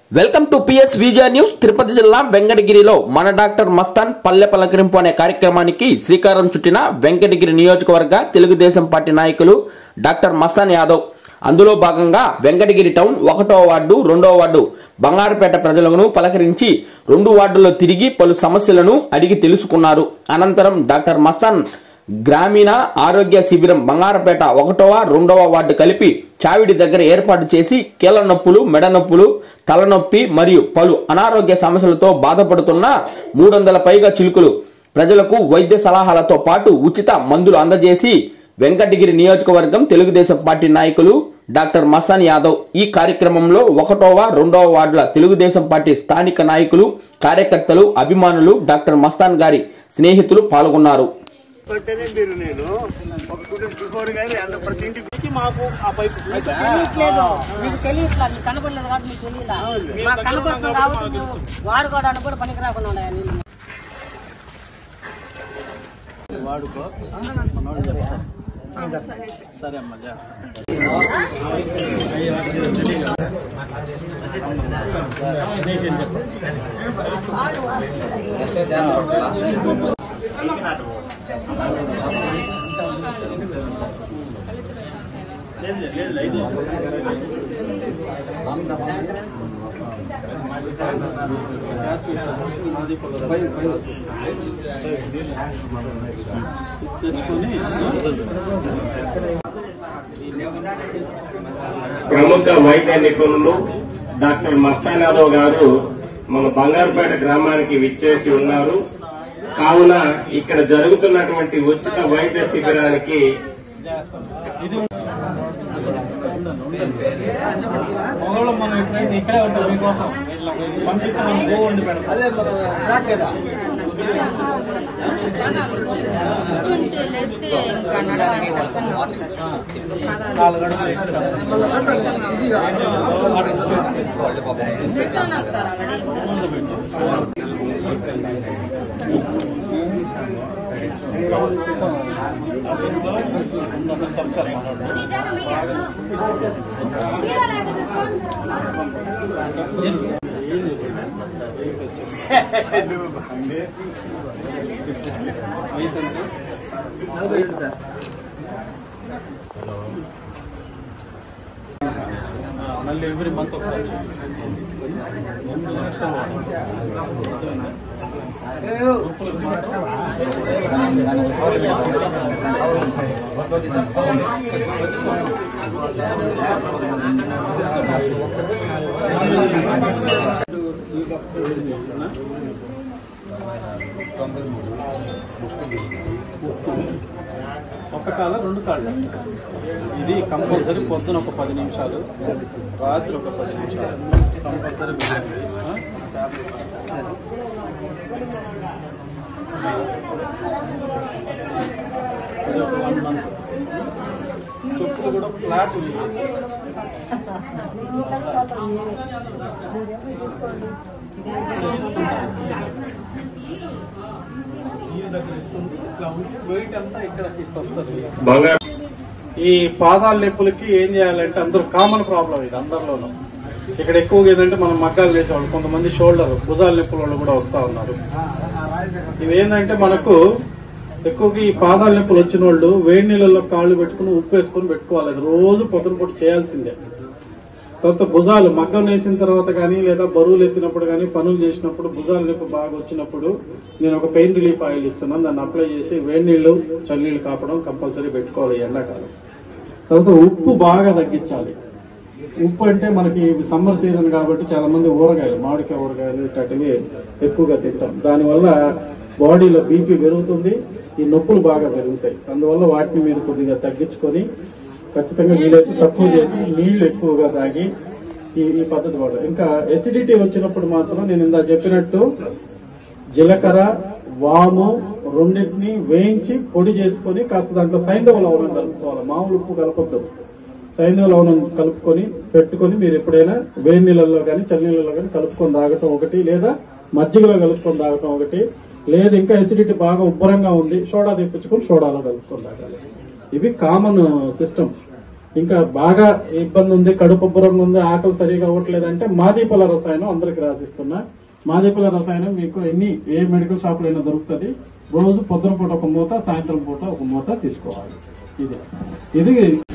Welcome to PS Vijaya news Tirupati జిల్లా వెంకటగిరిలో మన డాక్టర్ మస్తాన్ పల్లె పలకరింపు అనే కార్యక్రమానికి శ్రీకారం చుట్టిన వెంకటగిరి నియోజకవర్గ తెలుగుదేశం పార్టీ నాయకులు డాక్టర్ మస్తాన్ యాదవ్ అందులో భాగంగా వెంకటగిరి టౌన్ ఒకటో వార్డు రెండో వార్డు బంగారుపేట ప్రజలను పలకరించి రెండు వార్డుల్లో తిరిగి పలు సమస్యలను అడిగి తెలుసుకున్నారు అనంతరం డాక్టర్ మస్తాన్ గ్రామీణ ఆరోగ్య శిబిరం బంగారపేట ఒకటవ రెండవ వార్డు కలిపి చావిడి దగ్గర ఏర్పాటు చేసి కీళ్ళ నొప్పులు మెడ నొప్పులు తలనొప్పి మరియు పలు అనారోగ్య సమస్యలతో బాధపడుతున్న మూడు వందల పైగా చిలుకలు ప్రజలకు వైద్య సలహాలతో పాటు ఉచిత మందులు అందజేసి వెంకటగిరి నియోజకవర్గం తెలుగుదేశం పార్టీ నాయకులు డాక్టర్ మస్తాన్ యాదవ్ ఈ కార్యక్రమంలో ఒకటవ రెండవ వార్డుల తెలుగుదేశం పార్టీ స్థానిక నాయకులు కార్యకర్తలు అభిమానులు డాక్టర్ మస్తాన్ గారి స్నేహితులు పాల్గొన్నారు పట్టనే మీరు నేను ఒక స్టూడెంట్ బిఫోర్ కానీ అంత ప్రతి ఇంటికి మాకు ఆ పైపు మీకు తెలియట్లేదు మీకు తెలియట్లా మీకు కనపడలేదు కాబట్టి మీకు తెలియలా మాకు కనపడుతుంది కాబట్టి మేము వాడుకోవడానికి కూడా పనికి రాకుండా ఉన్నాయి నీళ్ళు వాడుకో మనోళ్ళు చెప్తా. సరే అమ్మా జా. లేదు, లేదు, లైట్ లేదు. తెచ్చుకొని ప్రముఖ వైద్య నిపుణులు డాక్టర్ మస్తాన్ యాదవ్ గారు మన బంగారుపేట గ్రామానికి విచ్చేసి ఉన్నారు కావున ఇక్కడ జరుగుతున్నటువంటి ఉచిత వైద్య శిబిరానికి మొగలు మనం ఎప్పుడైతే ఇక్కడే ఉంటాం మీకోసం ఇట్లా పంపిస్తాం గో వండి పెడతాం అదే నాలుగు గంటలు చెప్తారు వయసు ఎంత ఆ, మళ్ళీ ఎవ్రీ మంత్ ఒకసారి మందులు ఇస్తాం నొప్పులకు మాత్రం ఒక కాల రెండు కాళ్ళు ఇది కంపల్సరీ పొద్దున ఒక పది నిమిషాలు రాత్రి ఒక పది నిమిషాలు కంపల్సరీ వినండి. ఆ? ఇది ఒక వన్ మంత్ చెప్పులు కూడా ఫ్లాట్ ఉంది ఈ దగ్గర ఇస్తుంది. ఇట్లా ఉంటే వెయిట్ అంతా ఇక్కడ ఇట్లా వస్తుంది బంగారు ఈ పాదాల నొప్పులకి ఏం చేయాలంటే అందరూ కామన్ ప్రాబ్లం ఇది అందరిలోనూ ఇక్కడ ఎక్కువగా ఏంటంటే మనం మగ్గాలు వేసేవాళ్ళు కొంతమంది షోల్డర్ భుజాల నొప్పుల వాళ్ళు కూడా వస్తా ఉన్నారు ఇవి ఏంటంటే మనకు ఎక్కువగా ఈ పాదాల నొప్పులు వచ్చిన వాళ్ళు వేడి నీళ్ళలో కాళ్ళు పెట్టుకుని ఉప్పు వేసుకొని పెట్టుకోవాలి అది రోజు పొద్దున పూట చేయాల్సిందే తర్వాత భుజాలు మగ్గం వేసిన తర్వాత కానీ లేదా బరువులు ఎత్తినప్పుడు కానీ పనులు చేసినప్పుడు భుజాల నొప్పి బాగా వచ్చినప్పుడు నేను ఒక పెయిన్ రిలీఫ్ ఆయిల్ ఇస్తున్నాను దాన్ని అప్లై చేసి వేడి నీళ్లు చన్నీళ్లు కాపడం కంపల్సరీ పెట్టుకోవాలి ఈ ఎండాకాలం తర్వాత ఉప్పు బాగా తగ్గించాలి ఉప్పు అంటే మనకి సమ్మర్ సీజన్ కాబట్టి చాలా మంది ఊరగాయలు మామిడికాయ ఊరగాయలు ఇట్లాంటివి ఎక్కువగా తింటాం దానివల్ల బాడీలో బీపీ పెరుగుతుంది ఈ నొప్పులు బాగా పెరుగుతాయి అందువల్ల వాటిని మీరు కొద్దిగా తగ్గించుకొని ఖచ్చితంగా వీలైతే తక్కువ చేసి నీళ్లు ఎక్కువగా తాగి ఈ ఈ పద్ధతి వాడాలి ఇంకా ఎసిడిటీ వచ్చినప్పుడు మాత్రం నేను ఇందా చెప్పినట్టు జీలకర్ర వాము రెండింటిని వేయించి పొడి చేసుకొని కాస్త దాంట్లో సైంధవ లవణం కలుపుకోవాలి మామూలు ఉప్పు కలపొద్దు సైంధవ లవణం కలుపుకొని పెట్టుకొని మీరు ఎప్పుడైనా వేడి నీళ్ళల్లో కానీ చన్నీళ్ళలో కానీ కలుపుకొని తాగటం ఒకటి లేదా మజ్జిగలో కలుపుకొని తాగటం ఒకటి లేదు ఇంకా ఎసిడిటీ బాగా ఉబ్బరంగా ఉంది సోడా తెప్పించుకొని సోడాలో కలుపుకొని తాగాలి ఇవి కామన్ సిస్టమ్ ఇంకా బాగా ఇబ్బంది ఉంది కడుపు ఉబ్బరంగా ఉంది ఆకలి సరిగా అవ్వట్లేదంటే మాదీపల రసాయనం అందరికి రాసిస్తున్నా మాదీపల రసాయనం మీకు ఎన్ని ఏ మెడికల్ షాప్ లో అయినా దొరుకుతుంది రోజు పొద్దున పూట ఒక మూత సాయంత్రం పూట ఒక మూత తీసుకోవాలి ఇది ఇది